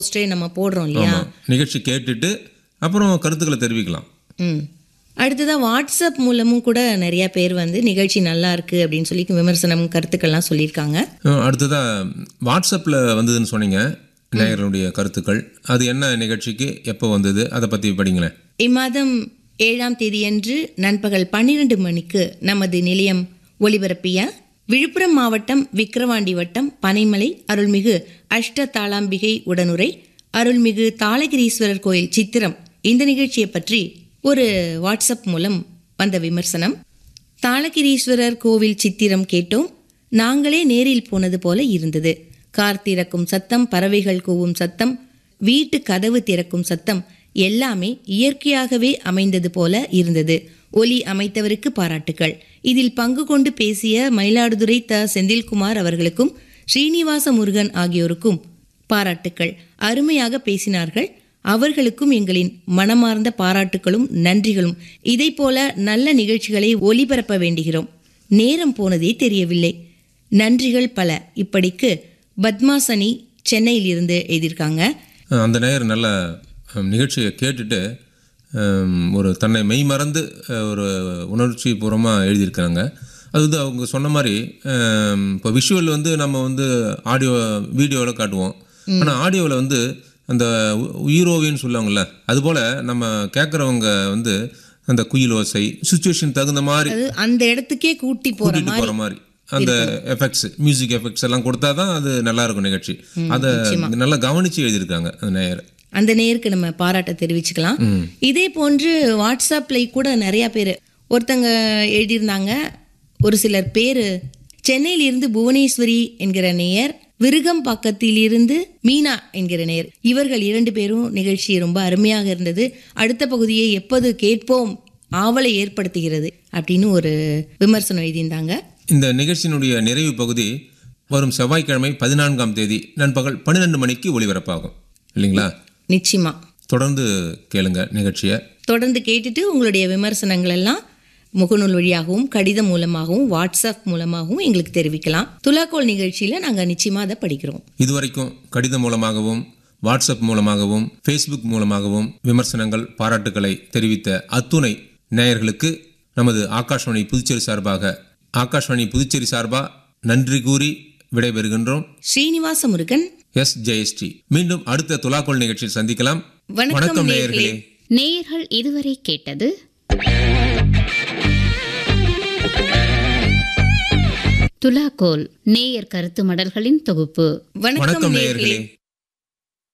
போஸ்டே நம்ம போடுறோம் இல்லையா ஆமாம் நிகழ்ச்சி கேட்டுட்டு அப்புறம் கருத்துக்களை தெரிவிக்கலாம் ம் அடுத்ததா வாட்ஸ்அப் மூலமும் கூட நிறைய பேர் வந்து நிகழ்ச்சி நல்லா இருக்கு அப்படின்னு சொல்லி விமர்சனம் கருத்துக்கள்லாம் சொல்லியிருக்காங்க அஹ் அடுத்ததா வாட்ஸ்அப்பில் வந்ததுன்னு சொன்னீங்க நேயர்களுடைய கருத்துக்கள் அது என்ன நிகழ்ச்சிக்கு எப்போ வந்தது அதை பற்றி படிங்களேன் இம்மாதம் ஏழாம் தேதியன்று நண்பகல் பன்னிரண்டு மணிக்கு நமது நிலையம் ஒலிபரப்பிய விழுப்புரம் மாவட்டம் விக்கிரவாண்டி வட்டம் பனைமலை அருள்மிகு அஷ்டதாளாம்பிகை உடனுரை அருள்மிகு தாளகிரீஸ்வரர் கோயில் சித்திரம் இந்த நிகழ்ச்சியை பற்றி ஒரு வாட்ஸ்அப் மூலம் வந்த விமர்சனம் தாளகிரீஸ்வரர் கோவில் சித்திரம் கேட்டோம் நாங்களே நேரில் போனது போல இருந்தது கார் திறக்கும் சத்தம் பறவைகள் கூவும் சத்தம் வீட்டு கதவு திறக்கும் சத்தம் எல்லாமே இயற்கையாகவே அமைந்தது போல இருந்தது ஒலி அமைத்தவருக்கு பாராட்டுக்கள் இதில் பங்கு கொண்டு பேசிய மயிலாடுதுறை த செந்தில்குமார் அவர்களுக்கும் ஸ்ரீனிவாச முருகன் ஆகியோருக்கும் பாராட்டுக்கள் அருமையாக பேசினார்கள் அவர்களுக்கும் எங்களின் மனமார்ந்த பாராட்டுகளும் நன்றிகளும் இதைப்போல நல்ல நிகழ்ச்சிகளை ஒலிபரப்ப வேண்டுகிறோம் நேரம் போனதே தெரியவில்லை நன்றிகள் பல இப்படிக்கு பத்மாசனி சென்னையில் இருந்து எழுதியிருக்காங்க அஹ் அந்த நேயர் நல்ல அஹ், நிகழ்ச்சியை கேட்டுட்டு அஹ், ஒரு தன்னை மெய் மறந்து அஹ், ஒரு உணர்ச்சி பூர்வமாக எழுதியிருக்காங்க அது வந்து அவங்க சொன்ன மாதிரி அஹ், இப்போ விஷுவல் வந்து நம்ம வந்து ஆடியோ வீடியோவில் காட்டுவோம் ஆனால் ஆடியோவில் வந்து அந்த உ- உயிரோவின்னு சொல்லுவாங்கள்ல அதுபோல் நம்ம கேட்குறவங்க வந்து அந்த குயில் ஓசை சுச்சுவேஷன் தகுந்த மாதிரி அது அந்த இடத்துக்கே கூட்டி போற கூட்டிட்டு போற மாதிரி அந்த எஃபெக்ட்ஸ் மியூசிக் எஃபெக்ட்ஸ் எல்லாம் கொடுத்தா தான் அது நல்லா இருக்கும் நிகழ்ச்சி அதை நல்லா கவனிச்சு எழுதியிருக்காங்க அந்த நேயர் அந்த நேருக்கு நம்ம பாராட்ட தெரிவிச்சுக்கலாம் இதே போன்று வாட்ஸ்அப்ல கூட நிறைய பேர் ஒருத்தங்க எழுதியிருந்தாங்க ஒரு சிலர் பேர் சென்னையிலிருந்து இருந்து புவனேஸ்வரி என்கிற நேயர் விருகம் பக்கத்திலிருந்து மீனா என்கிற நேயர் இவர்கள் இரண்டு பேரும் நிகழ்ச்சி ரொம்ப அருமையாக இருந்தது அடுத்த பகுதியை எப்போது கேட்போம் ஆவலை ஏற்படுத்துகிறது அப்படின்னு ஒரு விமர்சனம் எழுதியிருந்தாங்க இந்த நிகழ்ச்சியினுடைய நிறைவு பகுதி வரும் செவ்வாய்க்கிழமை பதினான்காம் தேதி நண்பகல் பன்னிரெண்டு மணிக்கு ஒளிபரப்பாகும் இல்லைங்களா நிச்சயமா தொடர்ந்து கேளுங்க நிகழ்ச்சியை தொடர்ந்து கேட்டுட்டு உங்களுடைய விமர்சனங்கள் எல்லாம் முகநூல் வழியாகவும் கடிதம் மூலமாகவும் வாட்ஸ்அப் மூலமாகவும் எங்களுக்கு தெரிவிக்கலாம் துலாக்கோல் நிகழ்ச்சியில நாங்க நிச்சயமா அதை படிக்கிறோம் இதுவரைக்கும் கடிதம் மூலமாகவும் வாட்ஸ்அப் மூலமாகவும் ஃபேஸ்புக் மூலமாகவும் விமர்சனங்கள் பாராட்டுக்களை தெரிவித்த அத்துணை நேயர்களுக்கு நமது ஆகாஷ்வாணி புதுச்சேரி சார்பாக ஆகாஷ்வாணி புதுச்சேரி சார்பா நன்றி கூறி விடைபெறுகின்றோம் ஸ்ரீனிவாச முருகன் எஸ் ஜெயஸ்ரீ மீண்டும் அடுத்த துலாக்கோல் நிகழ்ச்சியில் சந்திக்கலாம் வணக்கம் நேயர்களே நேயர்கள் இதுவரை கேட்டது துலாக்கோல் நேயர் கருத்து மடல்களின் தொகுப்பு வணக்கம் வணக்கம் நேயர்களே நேயர்களே